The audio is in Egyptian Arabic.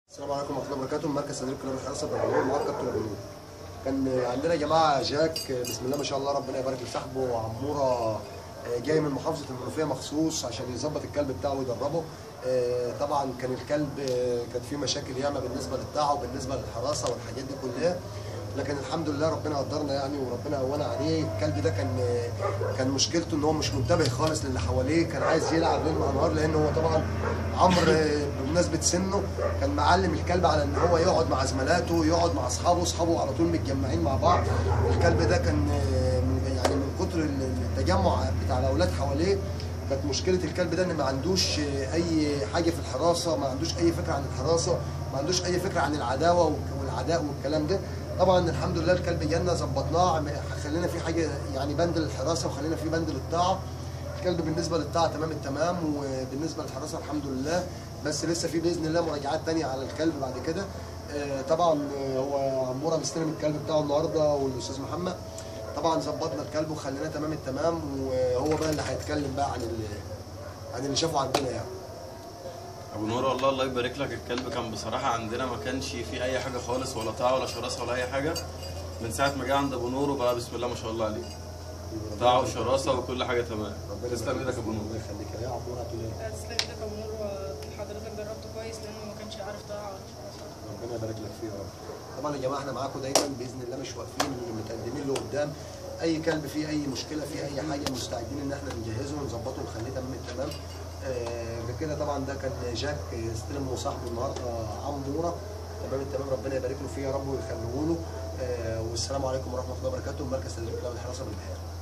السلام عليكم ورحمه الله وبركاته مركز تدريب كلاب الحراسه بالبنور معاك كابتن ابو نور كان عندنا يا جماعه جاك بسم الله ما شاء الله ربنا يبارك لصاحبه عموره جاي من محافظه المنوفيه مخصوص عشان يظبط الكلب بتاعه ويدربه طبعا كان الكلب كان فيه مشاكل ياما بالنسبه للطاعه وبالنسبه للحراسه والحاجات دي كلها لكن الحمد لله ربنا قدرنا يعني وربنا قوانا عليه الكلب ده كان كان مشكلته ان هو مش منتبه خالص للي حواليه كان عايز يلعب ليل مع نهار لان هو طبعا عمرو بمناسبه سنه كان معلم الكلب على ان هو يقعد مع زملاته يقعد مع اصحابه اصحابه على طول متجمعين مع بعض الكلب ده كان يعني من كتر التجمع بتاع الاولاد حواليه كانت مشكله الكلب ده ان ما عندوش اي حاجه في الحراسه ما عندوش اي فكره عن الحراسه ما عندوش اي فكره عن العداوه والعداء والكلام ده طبعا الحمد لله الكلب جالنا ظبطناه خلينا في حاجه يعني بند للحراسه وخلينا في بند للطاعه الكلب بالنسبه للطاعه تمام التمام وبالنسبه للحراسه الحمد لله بس لسه في باذن الله مراجعات ثانيه على الكلب بعد كده طبعا هو عموره مستلم الكلب بتاعه النهارده والاستاذ محمد طبعا ظبطنا الكلب وخليناه تمام التمام وهو بقى اللي هيتكلم بقى عن اللي عن اللي شافه عندنا يعني ابو نور والله الله يبارك لك الكلب كان بصراحه عندنا ما كانش فيه اي حاجه خالص ولا طاعه ولا شراسه ولا اي حاجه من ساعه ما جه عند ابو نور وبقى بسم الله ما شاء الله عليه طاعه وشراسه وكل حاجه تمام تسلم ايدك يا ابو نور الله يخليك يا عموره تقول ايه تسلم ايدك يا ابو نور حضرتك دربته كويس لانه ما كانش عارف طاعه ولا شراسه ربنا يبارك لك فيه يا رب طبعا يا جماعه احنا معاكم دايما باذن الله مش واقفين متقدمين لقدام اي كلب فيه اي مشكله فيه اي حاجه مستعدين ان احنا نجهزه ونظبطه ونخليه تمام التمام آه كده طبعا ده كان جاك استلم صاحبه النهارده عموره تمام التمام ربنا يبارك له فيه يا رب ويخليه له آه والسلام عليكم ورحمه الله وبركاته مركز تدريب كلاب الحراسه بالبحيره